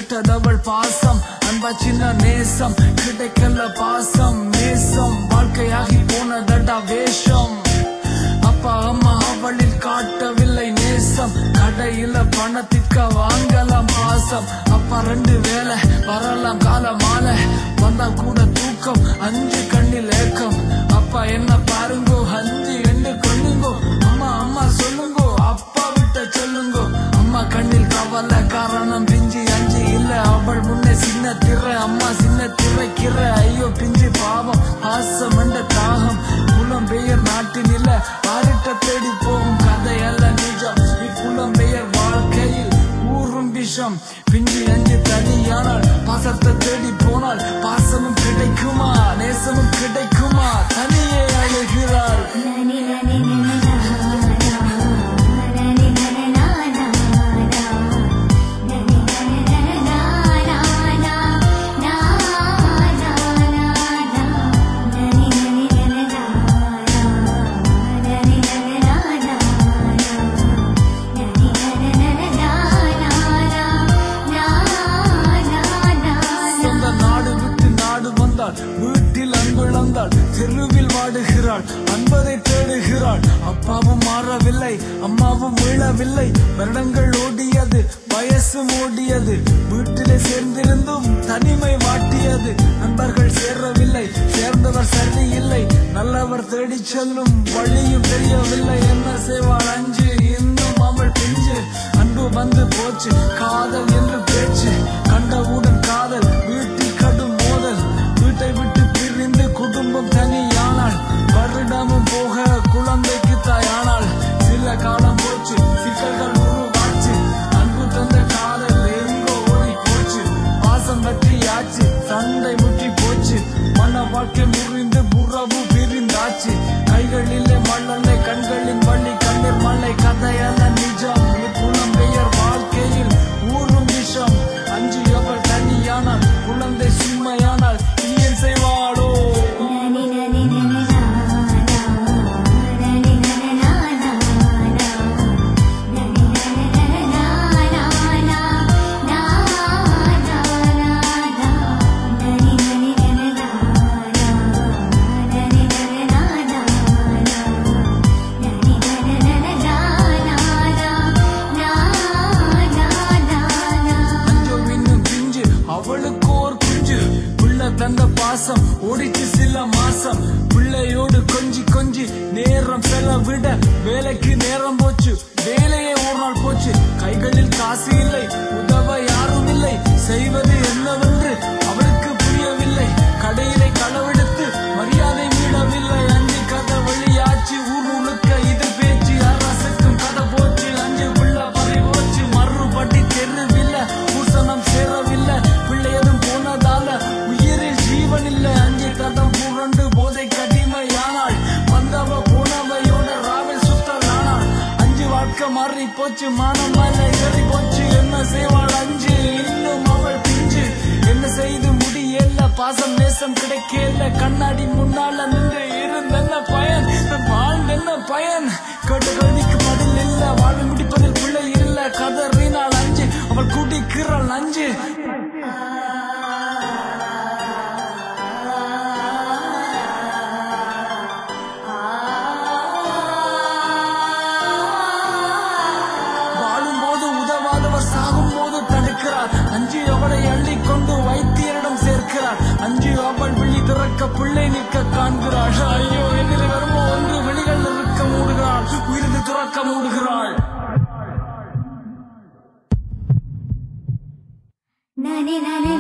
விட்டதவள் பாசம் அன்பா சின்ன நேசம் கிடைக்கல பாசம் நேசம் வாழ்க்கையாகி போனதடா வேஷம் அப்பா அம்மா அவளில் காட்டவில்லை நேசம் கடையில பணத்திற்க வாங்கலாம் பாசம் அப்பா ரெண்டு வேலை வரலாம் கால மாலை வந்தா கூட தூக்கம் அஞ்சு கண்ணில் ஏக்கம் அப்பா என்ன பாருங்கோ அஞ்சு எண்டு கொள்ளுங்கோ அம்மா அம்மா சொல்லுங்கோ அப்பா விட்ட சொல்லுங்கோ அம்மா கண்ணில் கவலை காரணம் பிஞ்சு அஞ்சு இல்ல அவள் முன்னே சின்ன திரை அம்மா சின்ன திரைக்கிற ஐயோ பிஞ்சு பாவம் பாசம் என்ற தாகம் புலம் பெயர் நாட்டில் இல்ல ஆரிட்ட தேடி போகும் கதை அல்ல நிஜம் இப்புலம் பெயர் வாழ்க்கையில் ஊறும் விஷம் பிஞ்சு அஞ்சு தனியானால் பாசத்தை தேடி போனால் பாசமும் கிடைக்குமா நேசமும் கிடைக்குமா தனியே அழுகிறாள் நனி நனி நனனா நனி நனனா நனி நனனா நனி நனி நனனா நனி நனனா நனி நனனா சொந்த நாடு விட்டு நாடு வந்தாள் வீட்டில் அன்பிழந்தாள் தெருவில் வாடுகிறாள் அன்பதை தேடுகிறாள் அப்பாவும் மாறவில்லை அம்மாவும் மீளவில்லை வருடங்கள் ஓடியது வயசும் ஓடியது வீட்டிலே சேர்ந்திருந்தும் தனிமை வாட்டியது நண்பர்கள் சேரவில்லை சேர்ந்தவர் சரியில்லை நல்லவர் தேடிச் செல்லும் வழியும் தெரியவில்லை என்ன செய்வாள் அஞ்சு இன்னும் அவள் பிஞ்சு அன்பு வந்து போச்சு காதல் என்று பேச்சு கண்டவுடன் காதல் வீட்டில் கடும் மோதல் வீட்டை விட்டு பிரிந்து குடும்பம் தனியானாள் வருடமும் போக குழந்தைக்கு தாயானாள் சில காலம் போச்சு சிக்கல்கள் உருவாச்சு அன்பு தந்த காதல் எங்கோ ஓடி போச்சு பாசம் பற்றியாச்சு சண்டை முற்றி போச்சு மன வாழ்க்கை முறிந்து புறவு பிரிந்தாச்சு கைகளிலே மண்ணல்லை கண்களின் வள்ளி கண்ணீர் மலை கதையல்ல நிஜம் குளம் பெயர் வாழ்க்கையில் ஊறும் விஷம் அஞ்சு அவள் தனியானால் குழந்தை சும்மையானால் இனியன் செய்வாளோ நனி நனி நனனா நனி நனனா நனி நனனா நனி நனி நனனா நனி நனனா நனி நனனா அஞ்சோ இன்னும் பிஞ்சு அவளுக்கு ஒரு குஞ்சு புள்ள தந்த பாசம் ஓடிச்சு சில மாசம் பிள்ளையோடு கொஞ்சி கொஞ்சி நேரம் செலவிட வேலைக்கு நேரம் போச்சு வேலையே ஒரு நாள் போச்சு கைகளில் காசு இல்லை உதவ யாரும் இல்லை செய்வது என்னவென்று அவளுக்கு புரியவில்லை கடையிலே களவெடுத்து மரியாதை மீளவில்லை அஞ்சு கதை வழியாச்சு ஊர் உழுக்க இது பேச்சு அரசுக்கும் கதை போச்சு அஞ்சு பிள்ள பறி போச்சு மறுபடி தெருவில்ல பூசணம் சேரவில்லை பிள்ளையதும் போனதால உயிரில் ஜீவன் இல்ல அஞ்சு கதம் புரண்டு போதை கடிமையானாள் வந்தவ போனவையோட ராவில் சுத்தலானாள் அஞ்சு வாழ்க்கை மாறி போச்சு மானம் மலை ஏறி போச்சு என்ன செய்வாள் அஞ்சு இன்னும் அவள் பிஞ்சு என்ன செய்து முடியல பாசம் நேசம் கிடைக்கல கண்ணாடி முன்னால நின்று இருந்தென்ன பயன் நான் வாழ்ந்தென்ன பயன் கேட்ட கேள்விக்கு பதில் இல்ல வாழ்வு முடிப்பதில் பிள்ளை இல்ல கதறினாள் அஞ்சு அவள் குடிக்கிறாள் அஞ்சு வாழும்போது உதவாதவர் சாகும் போது தடுக்கிறார் அஞ்சு அவளை அள்ளி கொண்டு வைத்தியரிடம் சேர்க்கிறார் அஞ்சு அவள் விழி திறக்க பிள்ளை நிற்க காண்கிறாள் ஐயோ எதிர வருமோ ஒன்று வெளிகள் இருக்க மூடுகிறாள் உயிருக்கு துறக்க மூடுகிறாள் நனி நனி